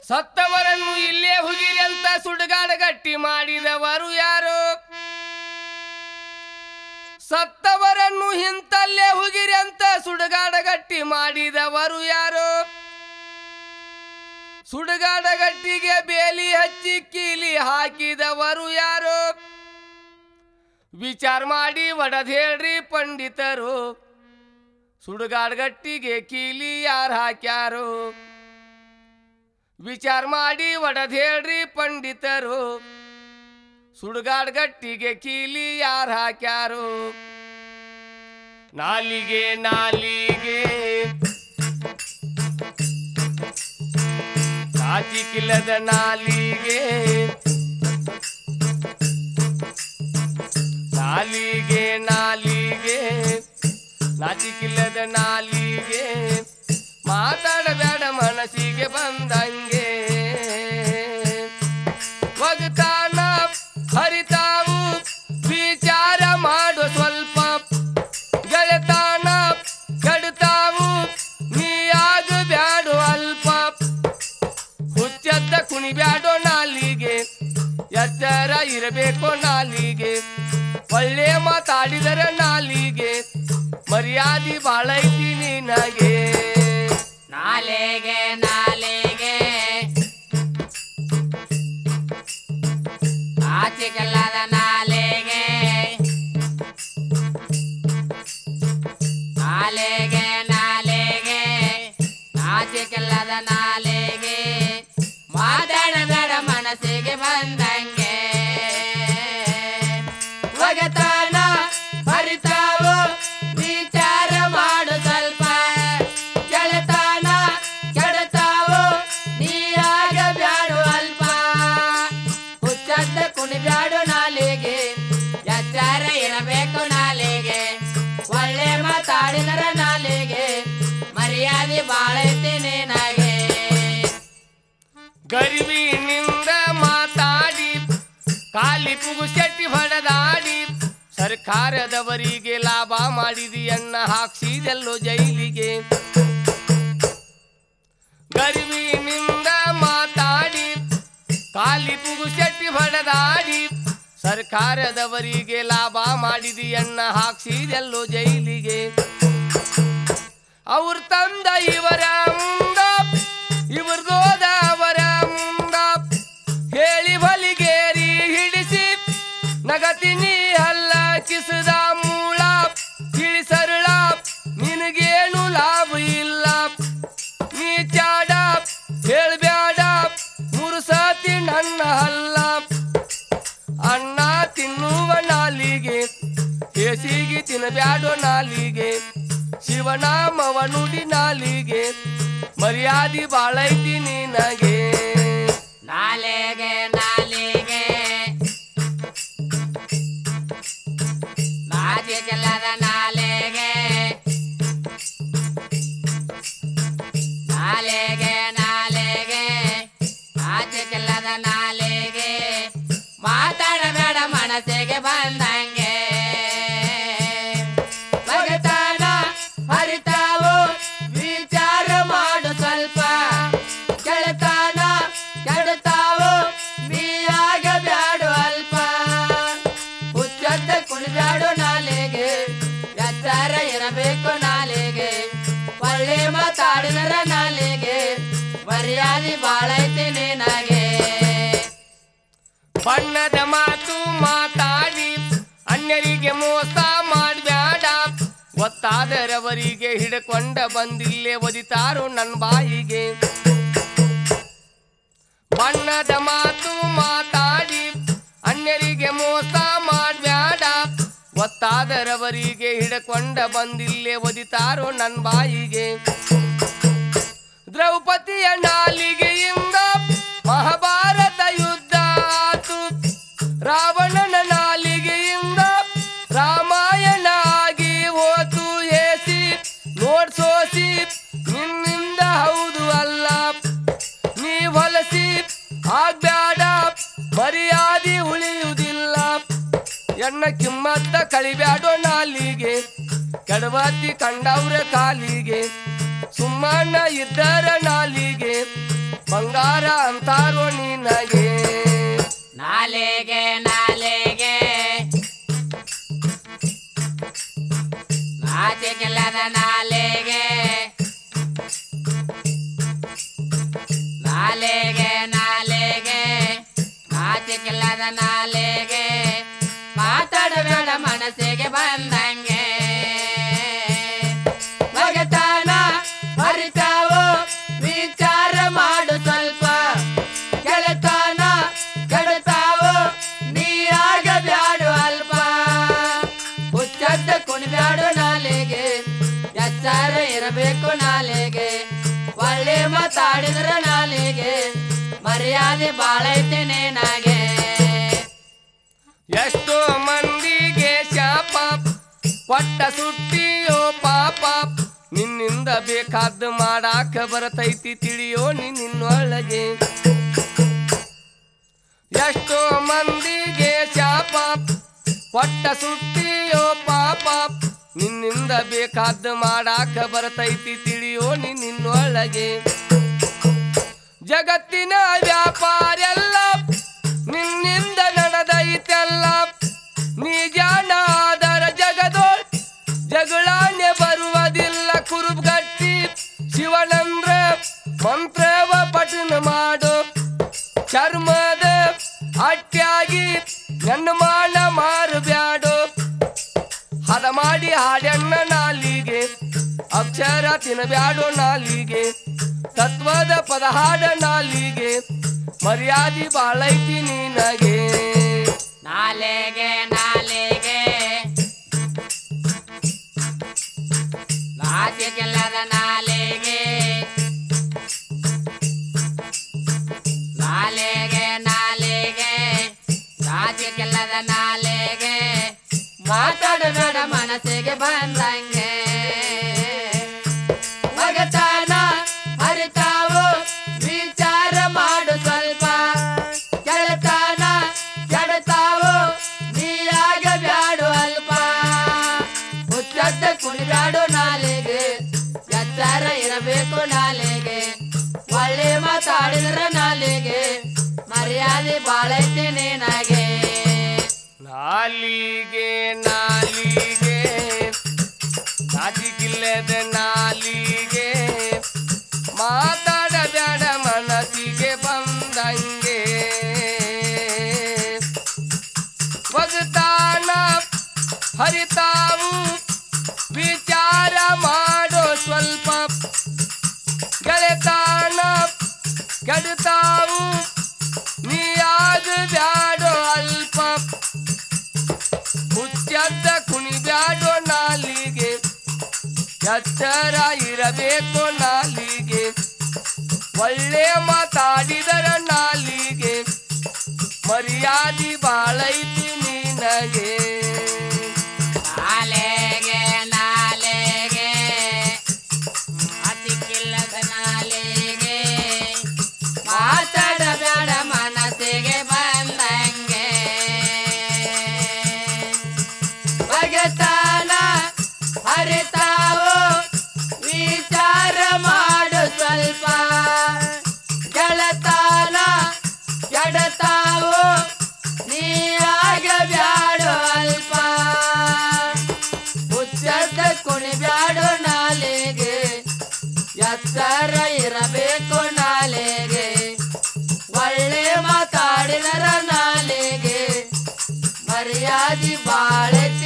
ಸತ್ತವರನ್ನು ಇಲ್ಲೇ ಹುಗಿರಿ ಅಂತ ಸುಡುಗಾಡ ಗಟ್ಟಿ ಮಾಡಿದವರು ಯಾರು ಸತ್ತವರನ್ನು ಹಿಂತಲ್ಲೇ ಹುಗಿರಿ ಅಂತ ಸುಡುಗಾಡ ಗಟ್ಟಿ ಮಾಡಿದವರು ಯಾರು ಸುಡುಗಾಡ ಗಟ್ಟಿಗೆ ಬೇಲಿ ಹಚ್ಚಿ ಕೀಲಿ ಹಾಕಿದವರು ಯಾರು ವಿಚಾರ ಮಾಡಿ ಒಡದ್ ಹೇಳ್ರಿ ಪಂಡಿತರು ಸುಡುಗಾಡ್ ಗಟ್ಟಿಗೆ ಕೀಲಿ ಯಾರು ಹಾಕ್ಯಾರು ವಿಚಾರ ಮಾಡಿ ಒಡದ್ ಹೇಳ್ರಿ ಪಂಡಿತರು ಸುಡುಗಾಡ್ ಗಟ್ಟಿಗೆ ಕೀಲಿ ಯಾರು ಹಾಕ್ಯಾರು ನಾಲಿಗೆ ನಾಲಿಗೆ ಕಾಚಿಕಿಲ್ಲದ ನಾಲಿಗೆ ನಾಲಿಗೆ ನಾಲಿಗೆ ನಾಚಿಕಿಲ್ಲದ ನಾಲಿಗೆ ಮಾತಾಡಬೇಡ ಮನಸ್ಸಿಗೆ ಬಂದಂಗೆ ಒಗತಾನ ಹರಿತಾವು ವಿಚಾರ ಮಾಡು ಸ್ವಲ್ಪ ಗೆಳೆತಾನ ಕೆಡುತ್ತಾವು ನೀ ಆಗಬ್ಯಾಡು ಅಲ್ಪ ಹುಚ್ಚದ್ದ ಕುಣಿಬ್ಯಾಡೋ ನಾಲಿಗೆ ಎಚ್ಚರ ಇರಬೇಕು ನಾಲಿಗೆ ಒಳ್ಳೆ ಮಾತಾಡಿದರೆ ನಾಲಿಗೆ ಮರ್ಯಾದೆ ಬಾಳೈತಿ ನಿನಗೆ ನಾಲೆಗೆ ನಾಲೆಗೆ ಆಚೆಗೆಲ್ಲದ ನಾಲೆಗೆ ನಾಲೆಗೆ ನಾಲೆಗೆ ಆಚೆಗೆಲ್ಲದ ನಾಲೆಗೆ ಮಾತಾಡಬೇಡ ಮನಸ್ಸಿಗೆ ಬಂದಂಗೆ ಒಗತಾನ ಹರಿತಾವು ವಿಚಾರ ಮಾಡು ಸ್ವಲ್ಪ ಗೆಳೆತಾನ ಕೆಡತಾವು ನೀರಾಗ ಬ್ಯಾಡು ಅಲ್ಪ ಹುಚ್ಚದ್ದ ಕುಣಿಬ್ಯಾಡು ನಾಲಿಗೆ ಎಚ್ಚಾರ ಇರಬೇಕು ನಾಲಿಗೆ ಒಳ್ಳೆ ಮಾತಾಡಿದರ ನಾಲಿಗೆ ಮರ್ಯಾದೆ ಬಾಳೈತಿ ನಿನಗೆ ಗರಿವಿನಿಂದ ಮಾತಾಡಿ ಕಾಲಿ ಪುಗುಸೆಟ್ಟಿ ಹೊಡೆದಾಡಿ ಸರ್ಕಾರದವರಿಗೆ ಲಾಭ ಮಾಡಿದೆಯನ್ನ ಹಾಕ್ಸಿದೆಲ್ಲೋ ಜೈಲಿಗೆ ಗರಿವಿನಿಂದ ಮಾತಾಡಿ ಕಾಲಿ ಪುಗುಸೆಟ್ಟಿ ಹೊಡೆದಾಡಿ ಸರ್ಕಾರದವರಿಗೆ ಲಾಭ ಮಾಡಿದೆಯನ್ನ ಹಾಕ್ಸಿದೆಲ್ಲೋ ಜೈಲಿಗೆ ಅವ್ರ ತಂದ ಇವರ ಮುಂದ ಇವ್ರದೋದ ಅವರ ಮುಂದ ಹೇಳಿ ಬಲಿಗೇರಿ ಹಿಡಿಸಿ ನಗತಿನಿ ಅಲ್ಲ ಕಿಸದ ಮೂಳ ತಿಳಿ ಸರಳ ನಿನಗೇನು ಲಾಭ ಇಲ್ಲ ನೀ ಚಾಡ ಹೇಳ್ಬ್ಯಾಡ ಮೂರು ಸತಿ ನನ್ನ ಹಲ್ಲ ಅನ್ನ ತಿನ್ನುವ ನಾಲಿಗೆ ಹೇಸಿಗೆ ತಿನ್ನಬ್ಯಾಡೋ ನಾಲಿಗೆ ಶಿವನಾಮವ ನುಡಿ ನಾಲಿಗೆ ಮರ್ಯಾದೆ ಬಾಳೈತಿ ನಿನಗೆ ನಾಲೆಗೆ ನಾಲಿಗೆ ನಾಚಿಕೆಲ್ಲದ ನಾಲೆಗೆ ನಾಲೆಗೆ ನಾಲೆಗೆ ನಾಚಿಕೆಲ್ಲದ ನಾಲೆಗೆ ಮಾತಾಡಬೇಡ ಮನಸ್ಸಿಗೆ ಬಂದಂಗೆ ಬಗತಾನ ಹರಿತಾವು ವಿಚಾರ ಮಾಡು ಸ್ವಲ್ಪ ಕೆಳತಾನ ಕೆಡತಾವು ನೀಯಾಗ ಬ್ಯಾಡು ಅಲ್ಪ ಹುಚ್ಚದ್ದ ಕುಣಿಬ್ಯಾಡು ನಾಲೆಗೆ ಎಚ್ಚರ ಇರಬೇಕು ನಾಲೆಗೆ ಒಳ್ಳೆ ಮಾತಾಡಿದರ ನಾಲೆಗೆ ಮರ್ಯಾದೆ ಬಾಳೈತಿ ನಿನಗೆ ಬಣ್ಣದ ಮಾತು ಮಾತಾಡಿ ಅನ್ಯರಿಗೆ ಮೋಸ ಮಾಡ್ಬ್ಯಾಡ ಗೊತ್ತಾದರವರಿಗೆ ಹಿಡ್ಕೊಂಡ ಬಂದಿಲ್ಲೇ ಒದಿತಾರೋ ನನ್ನ ಬಾಯಿಗೆ ಬಣ್ಣದ ಮಾತು ಮಾತಾಡಿ ಅನ್ಯರಿಗೆ ಮೋಸ ಮಾಡ್ಬ್ಯಾಡ ಗೊತ್ತಾದರವರಿಗೆ ಹಿಡ್ಕೊಂಡ ಬಂದಿಲ್ಲೇ ಒದಿತಾರೋ ನನ್ನ ಬಾಯಿಗೆ ದ್ರೌಪದಿಯ ನಾಲಿಗೆಯಿಂದ ಮಹಾಭಾರತ ಯುದ್ಧ ಆತು ರಾವಣನ ನಾಲಿಗೆಯಿಂದ ರಾಮಾಯಣ ಆಗಿ ಹೋತು ಏಸಿ ನೋಡ್ಸೋಸಿ ನಿನ್ನಿಂದ ಹೌದು ಅಲ್ಲ ನೀ ಹೊಲಸಿ ಆಗ್ಬ್ಯಾಡ ಮರ್ಯಾದೆ ಉಳಿಯುವುದಿಲ್ಲ ಎಣ್ಣ ಕಿಮ್ಮತ್ತ ಕಳಿಬ್ಯಾಡೋ ನಾಲಿಗೆ ಕೆಡವತ್ತಿ ಕಂಡವ್ರ ಕಾಲಿಗೆ ಸುಮ್ಮನ ಇದ್ದರ ನಾಲಿಗೆ ಬಂಗಾರ ಅಂತಾರೋ ನಿನಗೆ ನಾಲೆಗೆ ನಾಲೆಗೆ ನಾಚಿಕಿಲ್ಲದ ನಾಲೆಗೆ ನಾಲೆಗೆ ನಾಲೆಗೆ ನಾಚಿಕಿಲ್ಲದ ನಾಲೆಗೆ ಮಾತಾಡಬೇಡ ಮನಸ್ಸಿಗೆ ಬಂದಂಗೆ ಒಗತಾನ ಹರಿತಾವು ವಿಚಾರ ಮಾಡು ಸ್ವಲ್ಪ ಗೆಳತಾನ ಕೆಡತಾವು ನೀರಾಗ ಬ್ಯಾಡು ಅಲ್ಪ ಹುಚ್ಚದ್ದ ಕುಣಿಬ್ಯಾಡು ನಾಲೆಗೆ ಎಚ್ಚಾರ ಇರಬೇಕು ನಾಲೆಗೆ ಒಳ್ಳೆ ಮಾತಾಡಿದ್ರ ನಾಲೆಗೆ ಮರ್ಯಾದೆ ಬಾಳೈತೆ ನೇನಾಗೆ ಎಷ್ಟೋ ಮಂದಿಗೆ ಶಾಪ ಕೊಟ್ಟ ಸುಟ್ಟಿಯೋ ಪಾಪ ನಿನ್ನಿಂದ ಬೇಕಾದ್ದು ಮಾಡಾಕ ಬರತೈತಿ ತಿಳಿಯೋ ನಿನ್ನೊಳಗೆ ಎಷ್ಟೋ ಮಂದಿಗೆ ಶಾಪ ಕೊಟ್ಟ ಸುಟ್ಟಿಯೋ ಪಾಪ ನಿನ್ನಿಂದ ಬೇಕಾದ್ದು ಮಾಡಾಕ ಬರತೈತಿ ತಿಳಿಯೋ ನಿನ್ನೊಳಗೆ ಜಗತ್ತಿನ ವ್ಯಾಪಾರೆಲ್ಲ ನಿನ್ನಿಂದ ನಡೆದೈತೆಲ್ಲ ನೀ ಜಾನಾದರ ಜಗದೋಳ್ ಜಗಳಾನೆ ಬರುವುದಿಲ್ಲ ಕುರುಬ್ಗಟ್ಟಿ ಶಿವನಂದ್ರ ಮಂತ್ರವ ಪಠನ ಮಾಡು ಚರ್ಮದ ಅಟ್ಯಾಗಿ ನನ್ನ ಮಾನ ಮಾರಬ್ಯಾಡು ಹದ ಮಾಡಿ ಹಾಡಣ್ಣ ನಾಲಿಗೆ ಅಕ್ಷರ ತಿನ್ನಬ್ಯಾಡೋ ನಾಲಿಗೆ ತತ್ವದ ಪದ ಹಾಡ ನಾಲಿಗೆ ಮರ್ಯಾದೆ ಬಾಳೈತಿ ನಿನಗೆ ನಾಲೆಗೆ ನಾಲೆಗೆ ನಾಚಿಕೆಲ್ಲದ ನಾಲೆಗೆ ನಾಲೆಗೆ ನಾಲೆಗೆ ನಾಚಿಕೆಲ್ಲದ ನಾಲೆಗೆ ಮಾತಾಡಬೇಡ ಮನಸ್ಸಿಗೆ ಬಂದಂಗೆ ಮಗತಾನ ಹರಿತಾವು ವಿಚಾರ ಮಾಡು ಸ್ವಲ್ಪ ಗೆಳತಾನ ಕೆಡತಾವು ನೀಯಾಗ ಬ್ಯಾಡು ಅಲ್ಪ ಹುಚ್ಚದ್ದ ಕುಣಿಬ್ಯಾಡು ನಾಲೆಗೆ ಎಚ್ಚಾರ ಇರಬೇಕು ನಾಲೆಗೆ ಒಳ್ಳೆ ಮಾತಾಡಿದ್ರ ನಾಲೆಗೆ ಮರ್ಯಾದೆ ಬಾಳೈತೆ ನೀನಾಗೆ ನಾಲಿಗೆ ನಾಲಿಗೆ ನಾಚಿಕಿಲ್ಲದ ನಾಲಿಗೆ ಮಾತಾಡಬೇಡ ಮನಸ್ಸಿಗೆ ಬಂದಂಗೆ ಒಗತಾನ ಹರಿತಾವು ವಿಚಾರ ಮಾಡೋ ಸ್ವಲ್ಪ ಗೆಳೆತಾನ ಕೆಡುತ್ತಾವು ನೀಯಾಗ ಬ್ಯಾಡೋ ಅಲ್ಪ ಹುಚ್ಚದ್ದ ಕುಣಿಬ್ಯಾಡೋ ನಾಲಿಗೆ ಎಚ್ಚರ ಇರಬೇಕು ನಾಲಿಗೆ ಒಳ್ಳೆ ಮಾತಾಡಿದರ ನಾಲಿಗೆ ಮರ್ಯಾದೆ ಬಾಳೈತಿ ನಿನಗೆ ನಾಲೆಗೆ ನಾಲೆಗೆ ಅತಿಕ್ಕಿಲ್ಲದ ನಾಲೆಗೆ ಮಾತಾಡಬೇಡ ಮನಸ್ಸಿಗೆ ಬಂದಂಗೆ ಭಗತಾನ ಹರಿತಾವು ವಿಚಾರ ಮಾಡು ಸ್ವಲ್ಪ ಗೆಳತಾನ ಕೆಡತಾವು ನೀಯಾಗ ಬ್ಯಾಡು ಅಲ್ಪ ಹುಚ್ಚದ ಕುಣಿಬ್ಯಾಡು ನಾಲೆಗೆ ಎತ್ತರ ಇರಬೇಕು ನಾಲೆಗೆ ಒಳ್ಳೆ ಮಾತಾಡಿದರ ನಾಲೆಗೆ ಮರ್ಯಾದೆ ಬಾಳೈತಿ